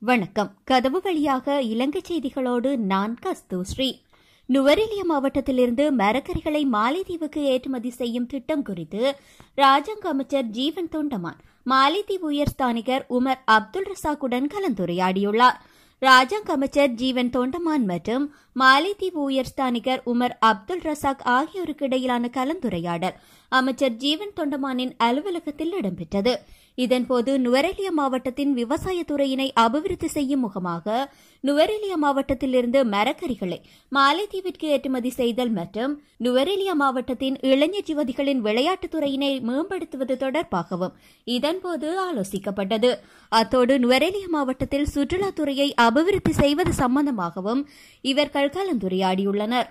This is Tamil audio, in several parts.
வணக்கம் கதவு வழியாக இலங்கை செய்திகளோடு நான் கஸ்தூஸ்ரீ நுவரெலியா மாவட்டத்திலிருந்து மரக்கறிகளை மாலைதீவுக்கு ஏற்றுமதி செய்யும் திட்டம் குறித்து ராஜாங்க அமைச்சர் ஜீவன் தொண்டமான் மாலைதீவு உயர் ஸ்தானிகர் உமர் அப்துல் ரசாக்குடன் கலந்துரையாடியுள்ளார் ராஜாங்க அமைச்சர் ஜீவன் தொண்டமான் மற்றும் மாலைதீவு உயர் ஸ்தானிகர் உமர் அப்துல் ரசாக் ஆகியோருக்கு இடையிலான கலந்துரையாடல் அமைச்சர் ஜீவன் தொண்டமானின் அலுவலகத்தில் இடம்பெற்றது இதன்போது நுவரெலியா மாவட்டத்தின் விவசாயத்துறையினை அபிவிருத்தி செய்யும் முகமாக நுவரெலியா மாவட்டத்திலிருந்து மரக்கறிகளை மாலைதீவிற்கு ஏற்றுமதி செய்தல் மற்றும் நுவரெலியா மாவட்டத்தின் இளைஞர் யுவதிகளின் விளையாட்டுத் துறையினை மேம்படுத்துவது தொடர்பாகவும் இதன்போது ஆலோசிக்கப்பட்டது அத்தோடு நுவரெலியா மாவட்டத்தில் சுற்றுலாத்துறையை அபிவிருத்தி செய்வது சம்பந்தமாகவும் இவர்கள் கலந்துரையாடியுள்ளனர்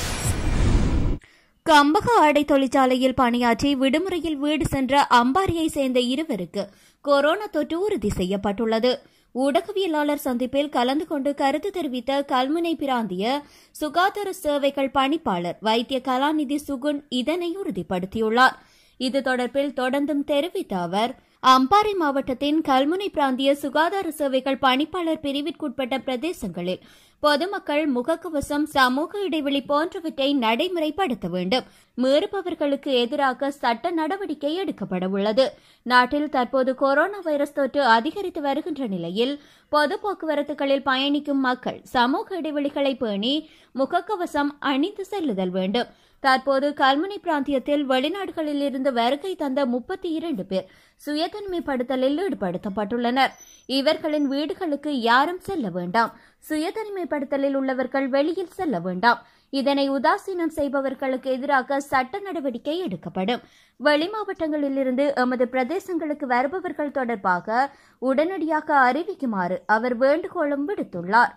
கம்பக ஆடை தொழிற்சாலையில் பணியாற்றி விடுமுறையில் வீடு சென்ற அம்பாரியை சேர்ந்த இருவருக்கு கொரோனா தொற்று உறுதி செய்யப்பட்டுள்ளது ஊடகவியலாளர் சந்திப்பில் கலந்து கொண்டு கருத்து தெரிவித்த கல்முனை பிராந்திய சுகாதார சேவைகள் பணிப்பாளர் வைத்திய கலாநிதி சுகுன் இதனை உறுதிப்படுத்தியுள்ளார் இது தொடர்பில் தொடர்ந்தும் தெரிவித்த அவர் அம்பாறை மாவட்டத்தின் கல்முனை பிராந்திய சுகாதார சேவைகள் பணிப்பாளர் பிரிவிற்குட்பட்ட பிரதேசங்களில் பொதுமக்கள் முகக்கவசம் சமூக இடைவெளி போன்றவற்றை நடைமுறைப்படுத்த வேண்டும் மீறுபவர்களுக்கு எதிராக சட்ட நடவடிக்கை எடுக்கப்பட உள்ளது நாட்டில் தற்போது கொரோனா வைரஸ் தொற்று அதிகரித்து வருகின்ற நிலையில் பொது போக்குவரத்துகளில் பயணிக்கும் மக்கள் சமூக இடைவெளிகளை பேணி முகக்கவசம் அணிந்து செல்லுதல் வேண்டும் தற்போது கல்முனை பிராந்தியத்தில் வெளிநாடுகளில் இருந்து வருகை தந்த முப்பத்தி இரண்டு பேர் சுயதனிமைப்படுத்தலில் ஈடுபடுத்தப்பட்டுள்ளனர் இவர்களின் வீடுகளுக்கு யாரும் செல்ல வேண்டாம் சுயதனிமைப்படுத்தலில் உள்ளவர்கள் வெளியில் செல்ல வேண்டாம் இதனை உதாசீனம் செய்பவர்களுக்கு எதிராக சட்ட நடவடிக்கை எடுக்கப்படும் வெளி மாவட்டங்களிலிருந்து எமது பிரதேசங்களுக்கு வருபவர்கள் தொடர்பாக உடனடியாக அறிவிக்குமாறு அவர் வேண்டுகோளும் விடுத்துள்ளார்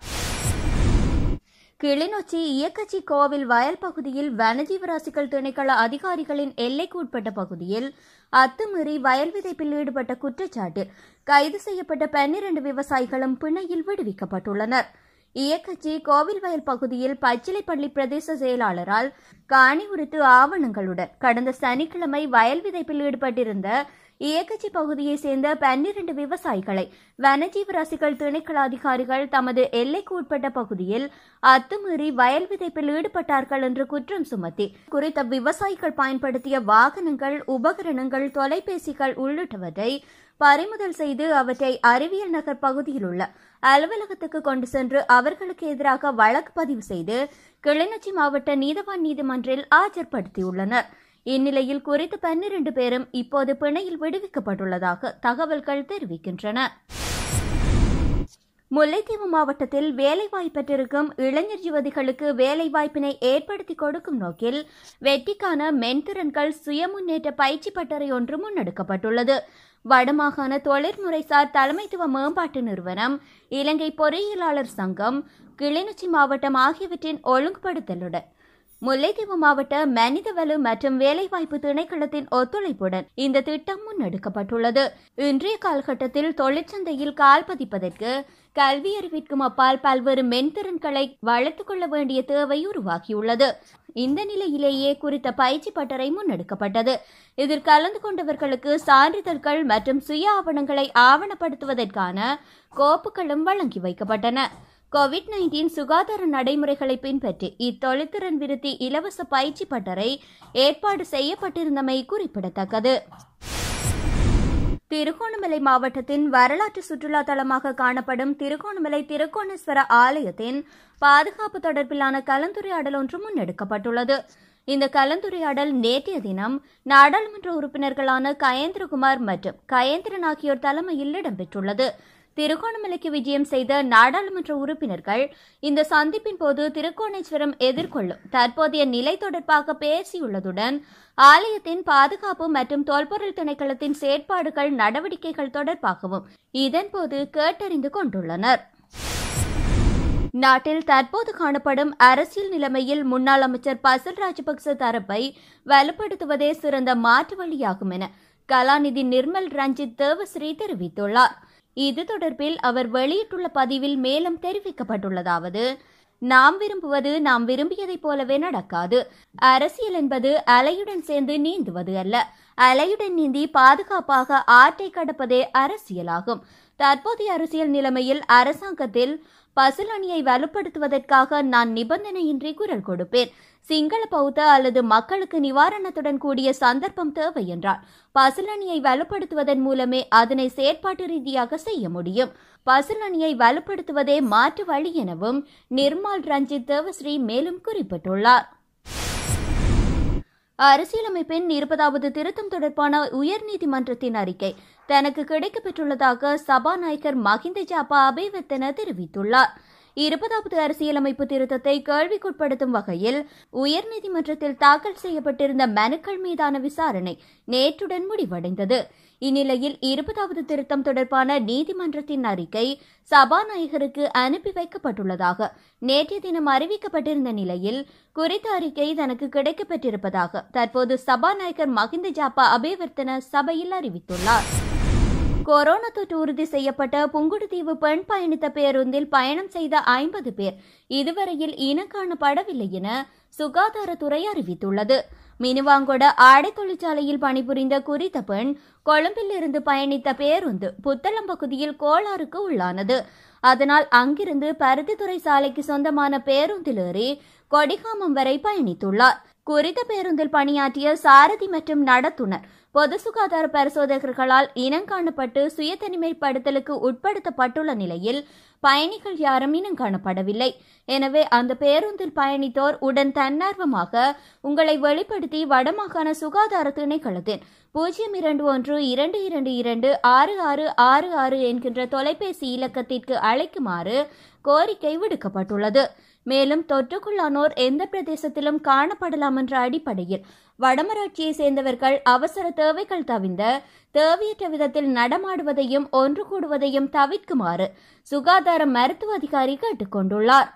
கிளிநொச்சி இயக்கச்சி கோவில் வயல் பகுதியில் வனஜீவராசிகள் திணைக்கள அதிகாரிகளின் எல்லைக்கு உட்பட்ட பகுதியில் அத்துமீறி வயல் விதைப்பில் ஈடுபட்ட குற்றச்சாட்டில் கைது செய்யப்பட்ட பன்னிரண்டு விவசாயிகளும் பிணையில் விடுவிக்கப்பட்டுள்ளனர் இயக்கச்சி கோவில் வயல் பகுதியில் பச்சிலைப்பள்ளி பிரதேச செயலாளரால் காணி உரித்து ஆவணங்களுடன் கடந்த சனிக்கிழமை வயல் விதைப்பில் ஈடுபட்டிருந்த இயக்கச்சி பகுதியைச் சேர்ந்த பன்னிரண்டு விவசாயிகளை வனஜீவராசிகள் திணைக்கள அதிகாரிகள் தமது எல்லைக்கு உட்பட்ட பகுதியில் அத்துமீறி வயல் விதைப்பில் ஈடுபட்டார்கள் என்று குற்றம் சுமத்தி குறித்த விவசாயிகள் பயன்படுத்திய வாகனங்கள் உபகரணங்கள் தொலைபேசிகள் உள்ளிட்டவற்றை பறிமுதல் செய்து அவற்றை அறிவியல் நகர் பகுதியில் உள்ள அலுவலகத்துக்கு கொண்டு சென்று அவர்களுக்கு எதிராக வழக்கு பதிவு செய்து கிளிநொச்சி மாவட்ட நீதவான் நீதிமன்றில் ஆஜர்படுத்தியுள்ளனர் இந்நிலையில் குறித்த பன்னிரண்டு பேரும் இப்போது பிணையில் விடுவிக்கப்பட்டுள்ளதாக தகவல்கள் தெரிவிக்கின்றன முல்லைத்தீவு மாவட்டத்தில் வேலைவாய்ப்பற்றிருக்கும் இளைஞர் யுவதிகளுக்கு வேலைவாய்ப்பினை ஏற்படுத்தி கொடுக்கும் நோக்கில் வெற்றிக்கான மென்திறன்கள் சுயமுன்னேற்ற பயிற்சி பட்டறை ஒன்று முன்னெடுக்கப்பட்டுள்ளது வடமாகாண தொழிற்முறைசார் தலைமைத்துவ மேம்பாட்டு நிறுவனம் இலங்கை பொறியியலாளர் சங்கம் கிளிநொச்சி மாவட்டம் ஆகியவற்றின் ஒழுங்குபடுத்தலுடன் முல்லைத்தீவு மாவட்ட மனிதவள மற்றும் வேலைவாய்ப்பு திணைக்களத்தின் ஒத்துழைப்புடன் இந்த திட்டம் முன்னெடுக்கப்பட்டுள்ளது இன்றைய காலகட்டத்தில் தொழிற்சந்தையில் கால் பதிப்பதற்கு கல்வி அறிவிற்கும் அப்பால் பல்வேறு மென்திறன்களை வளர்த்துக் கொள்ள வேண்டிய தேவை உருவாகியுள்ளது இந்த நிலையிலேயே குறித்த பயிற்சி பட்டறை முன்னெடுக்கப்பட்டது இதில் கலந்து கொண்டவர்களுக்கு சான்றிதழ்கள் மற்றும் சுய ஆவணங்களை ஆவணப்படுத்துவதற்கான கோப்புகளும் வழங்கி வைக்கப்பட்டன கோவிட் நைன்டீன் சுகாதார நடைமுறைகளை பின்பற்றி இத்தொழில்திறன் விருத்தி இலவச பயிற்சி பட்டறை ஏற்பாடு செய்யப்பட்டிருந்தமை குறிப்பிடத்தக்கது திருகோணமலை மாவட்டத்தின் வரலாற்று சுற்றுலா தலமாக காணப்படும் திருகோணமலை திருக்கோணேஸ்வர ஆலயத்தின் பாதுகாப்பு தொடர்பிலான கலந்துரையாடல் ஒன்று முன்னெடுக்கப்பட்டுள்ளது இந்த கலந்துரையாடல் நேற்றைய தினம் நாடாளுமன்ற உறுப்பினர்களான கயேந்திரகுமார் மற்றும் கயேந்திரன் ஆகியோர் தலைமையில் இடம்பெற்றுள்ளது திருகோணமலைக்கு விஜயம் செய்த நாடாளுமன்ற உறுப்பினர்கள் இந்த சந்திப்பின் போது திருக்கோணேஸ்வரம் எதிர்கொள்ளும் தற்போதைய நிலை தொடர்பாக பேசியுள்ளதுடன் ஆலயத்தின் பாதுகாப்பு மற்றும் தொல்பொருள் திணைக்களத்தின் செயற்பாடுகள் நடவடிக்கைகள் தொடர்பாகவும் இதன்போது கேட்டறிந்து கொண்டுள்ளனர் நாட்டில் தற்போது காணப்படும் அரசியல் நிலைமையில் முன்னாள் அமைச்சர் பசில் ராஜபக்ச தரப்பை வலுப்படுத்துவதே சிறந்த மாற்று வழியாகும் என கலாநிதி நிர்மல் ரஞ்சித் தேவஸ்ரீ தெரிவித்துள்ளார் இது தொடர்பில் அவர் வெளியிட்டுள்ள பதிவில் மேலும் தெரிவிக்கப்பட்டுள்ளதாவது நாம் விரும்புவது நாம் விரும்பியதைப் போலவே நடக்காது அரசியல் என்பது அலையுடன் சேர்ந்து நீந்துவது அல்ல அலையுடன் நீந்தி பாதுகாப்பாக ஆற்றை கடப்பதே அரசியலாகும் தற்போதைய அரசியல் நிலைமையில் அரசாங்கத்தில் பசுல் அணியை வலுப்படுத்துவதற்காக நான் நிபந்தனையின்றி குரல் கொடுப்பேன் சிங்கள பௌத்த அல்லது மக்களுக்கு நிவாரணத்துடன் கூடிய சந்தர்ப்பம் தேவை என்றால் பசுல் அணியை வலுப்படுத்துவதன் மூலமே அதனை செயற்பாட்டு ரீதியாக செய்ய முடியும் பசுல் அணியை வலுப்படுத்துவதே மாற்று வழி எனவும் நிர்மால் ரஞ்சித் தேவஸ்ரீ மேலும் குறிப்பிட்டுள்ளார் அரசியலமைப்பின் இருபதாவது திருத்தம் தொடர்பான உயர்நீதிமன்றத்தின் அறிக்கை தனக்கு கிடைக்கப்பெற்றுள்ளதாக சபாநாயகர் மஹிந்த ஜாபா அபேவர்த்தன தெரிவித்துள்ளார் இருபதாவது அரசியலமைப்பு திருத்தத்தை கேள்விக்குட்படுத்தும் வகையில் உயர்நீதிமன்றத்தில் தாக்கல் செய்யப்பட்டிருந்த மனுக்கள் மீதான விசாரணை நேற்றுடன் முடிவடைந்தது இந்நிலையில் இருபதாவது திருத்தம் தொடர்பான நீதிமன்றத்தின் அறிக்கை சபாநாயகருக்கு அனுப்பி வைக்கப்பட்டுள்ளதாக நேற்றைய தினம் அறிவிக்கப்பட்டிருந்த நிலையில் குறித்த அறிக்கை தனக்கு கிடைக்கப்பெற்றிருப்பதாக தற்போது சபாநாயகர் மஹிந்த ஜாப்பா அபேவர்த்தன சபையில் அறிவித்துள்ளார் கொரோனா தொற்று உறுதி செய்யப்பட்ட புங்குடுதீவு பெண் பயணித்த பேருந்தில் பயணம் செய்த ஐம்பது பேர் இதுவரையில் இனம் காணப்படவில்லை என சுகாதாரத்துறை அறிவித்துள்ளது மினுவாங்கொட ஆடை தொழிற்சாலையில் பணிபுரிந்த குறித்த பெண் கொழும்பில் இருந்து பயணித்த பேருந்து புத்தளம் பகுதியில் கோளாறுக்கு உள்ளானது அதனால் அங்கிருந்து பருத்தித்துறை சாலைக்கு சொந்தமான பேருந்தில் ஏறி கொடிகாமம் வரை பயணித்துள்ளார் குறித்த பேருந்தில் பணியாற்றிய சாரதி மற்றும் நடத்துனர் பொது சுகாதார பரிசோதகர்களால் இனங்காணப்பட்டு சுய தனிமைப்படுத்தலுக்கு உட்படுத்தப்பட்டுள்ள நிலையில் பயணிகள் யாரும் இனங்காணப்படவில்லை எனவே அந்த பேருந்தில் பயணித்தோர் உடன் தன்னார்வமாக உங்களை வெளிப்படுத்தி வடமாகாண சுகாதார திணைக்களத்தின் பூஜ்ஜியம் இரண்டு ஒன்று இரண்டு இரண்டு இரண்டு ஆறு ஆறு ஆறு ஆறு என்கின்ற தொலைபேசி இலக்கத்திற்கு அழைக்குமாறு கோரிக்கை விடுக்கப்பட்டுள்ளது மேலும் தொற்றுக்குள்ளானோர் எந்த பிரதேசத்திலும் காணப்படலாம் என்ற அடிப்படையில் வடமராட்சியை சேர்ந்தவர்கள் அவசர தேவைகள் தவிர்ந்த தேவையற்ற விதத்தில் நடமாடுவதையும் ஒன்று கூடுவதையும் தவிர்க்குமாறு சுகாதார மருத்துவ அதிகாரி கேட்டுக்கொண்டுள்ளார்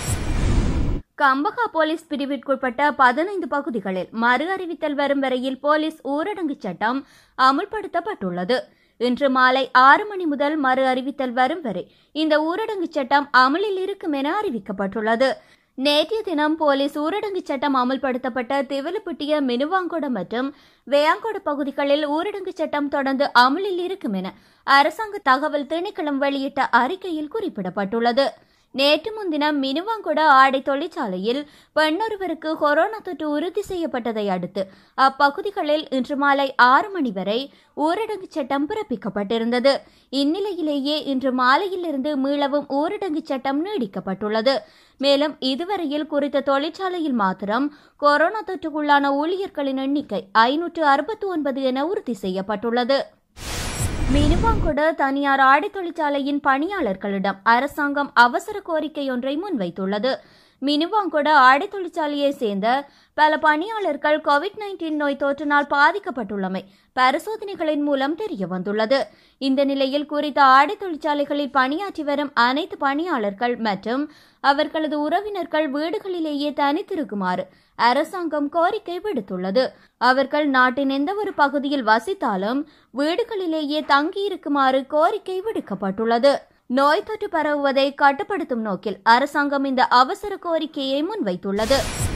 கம்பகா போலீஸ் பிரிவிற்குட்பட்ட பதினைந்து பகுதிகளில் மறு அறிவித்தல் வரும் வரையில் போலீஸ் ஊரடங்கு சட்டம் அமுல்படுத்தப்பட்டுள்ளது இன்று மாலை ஆறு மணி முதல் மறு அறிவித்தல் வரும் வரை இந்த ஊரடங்கு சட்டம் அமலில் இருக்கும் என அறிவிக்கப்பட்டுள்ளது நேற்றைய தினம் போலீஸ் ஊரடங்கு சட்டம் அமல்படுத்தப்பட்ட திவலுப்பட்டிய மினுவாங்கொட மற்றும் வேயாங்கொட பகுதிகளில் ஊரடங்கு சட்டம் தொடர்ந்து அமலில் இருக்கும் என அரசாங்க தகவல் திணைக்களம் வெளியிட்ட அறிக்கையில் குறிப்பிடப்பட்டுள்ளது நேற்று முன்தினம் மினுவாங்கொட ஆடை தொழிற்சாலையில் பெண்ணொருவருக்கு கொரோனா தொற்று உறுதி செய்யப்பட்டதை அடுத்து அப்பகுதிகளில் இன்று மாலை ஆறு மணி வரை ஊரடங்கு சட்டம் பிறப்பிக்கப்பட்டிருந்தது இந்நிலையிலேயே இன்று மாலையிலிருந்து மீளவும் ஊரடங்கு சட்டம் நீடிக்கப்பட்டுள்ளது மேலும் இதுவரையில் குறித்த தொழிற்சாலையில் மாத்திரம் கொரோனா தொற்றுக்குள்ளான ஊழியர்களின் எண்ணிக்கை ஐநூற்று அறுபத்தி ஒன்பது என உறுதி செய்யப்பட்டுள்ளது மினுவாங்கொட தனியார் ஆடை தொழிற்சாலையின் பணியாளர்களிடம் அரசாங்கம் அவசர கோரிக்கை ஒன்றை முன்வைத்துள்ளது மினுவாங்கொட ஆடை தொழிற்சாலையை சேர்ந்த பல பணியாளர்கள் கோவிட் நைன்டீன் நோய் தொற்றினால் பாதிக்கப்பட்டுள்ளமை பரிசோதனைகளின் மூலம் தெரிய வந்துள்ளது இந்த நிலையில் குறித்த ஆடை தொழிற்சாலைகளில் பணியாற்றி வரும் அனைத்து பணியாளர்கள் மற்றும் அவர்களது உறவினர்கள் வீடுகளிலேயே தனித்திருக்குமாறு அரசாங்கம் கோரிக்கை விடுத்துள்ளது அவர்கள் நாட்டின் எந்த ஒரு பகுதியில் வசித்தாலும் வீடுகளிலேயே தங்கியிருக்குமாறு கோரிக்கை விடுக்கப்பட்டுள்ளது நோய் தொற்று பரவுவதை கட்டுப்படுத்தும் நோக்கில் அரசாங்கம் இந்த அவசர கோரிக்கையை முன்வைத்துள்ளது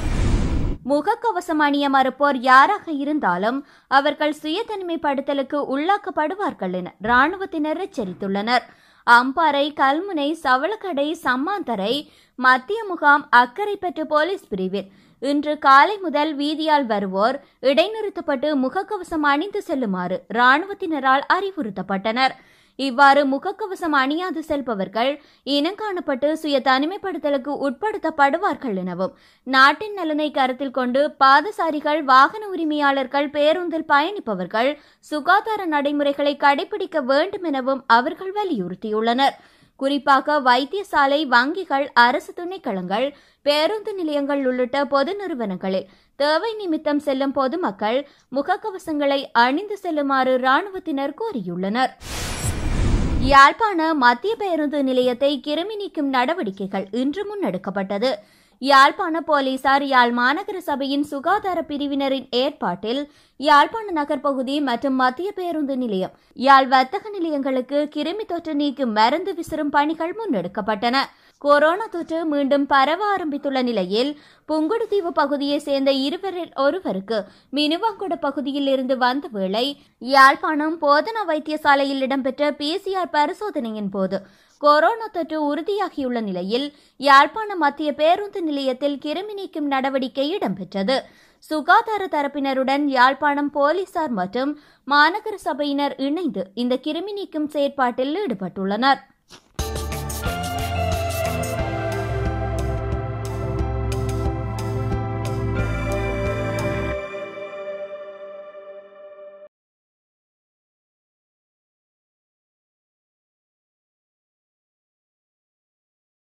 முகக்கவசம் அணிய மறுப்போர் யாராக இருந்தாலும் அவர்கள் சுய தனிமைப்படுத்தலுக்கு உள்ளாக்கப்படுவார்கள் என ராணுவத்தினர் எச்சரித்துள்ளனர் அம்பாறை கல்முனை சவளக்கடை சம்மாந்தரை மத்திய முகாம் அக்கரைப்பற்று போலீஸ் பிரிவில் இன்று காலை முதல் வீதியால் வருவோர் இடைநிறுத்தப்பட்டு முகக்கவசம் அணிந்து செல்லுமாறு ராணுவத்தினரால் அறிவுறுத்தப்பட்டனர் இவ்வாறு முகக்கவசம் அணியாது செல்பவர்கள் இனங்காணப்பட்டு சுய தனிமைப்படுத்தலுக்கு உட்படுத்தப்படுவார்கள் எனவும் நாட்டின் நலனை கருத்தில் கொண்டு பாதசாரிகள் வாகன உரிமையாளர்கள் பேருந்தில் பயணிப்பவர்கள் சுகாதார நடைமுறைகளை கடைபிடிக்க வேண்டும் எனவும் அவர்கள் வலியுறுத்தியுள்ளனர் குறிப்பாக வைத்தியசாலை வங்கிகள் அரசு துணைக்களங்கள் பேருந்து நிலையங்கள் உள்ளிட்ட பொது நிறுவனங்களில் தேவை நிமித்தம் செல்லும் பொதுமக்கள் முகக்கவசங்களை அணிந்து செல்லுமாறு ராணுவத்தினர் கோரியுள்ளனர் யாழ்ப்பாண மத்திய பேருந்து நிலையத்தை கிருமி நீக்கும் நடவடிக்கைகள் இன்று முன்னெடுக்கப்பட்டது யாழ்ப்பாண போலீசார் யாழ் மாநகர சபையின் சுகாதார பிரிவினரின் ஏற்பாட்டில் யாழ்ப்பாண நகர் பகுதி மற்றும் மத்திய பேருந்து நிலையம் யாழ் வர்த்தக நிலையங்களுக்கு கிருமி தொற்று நீக்கும் மருந்து விசிறும் பணிகள் முன்னெடுக்கப்பட்டன கொரோனா தொற்று மீண்டும் பரவ ஆரம்பித்துள்ள நிலையில் புங்குடுதீவு பகுதியை சேர்ந்த இருவரில் ஒருவருக்கு மினுவாங்குட பகுதியில் இருந்து வந்த வேளை யாழ்ப்பாணம் போதனா வைத்தியசாலையில் இடம்பெற்ற பிசிஆர் பரிசோதனையின் போது கொரோனா தொற்று உறுதியாகியுள்ள நிலையில் யாழ்ப்பாணம் மத்திய பேருந்து நிலையத்தில் கிருமி நீக்கும் நடவடிக்கை இடம்பெற்றது சுகாதார தரப்பினருடன் யாழ்ப்பாணம் போலீசார் மற்றும் மாநகர சபையினர் இணைந்து இந்த கிருமி நீக்கும் செயற்பாட்டில் ஈடுபட்டுள்ளனர்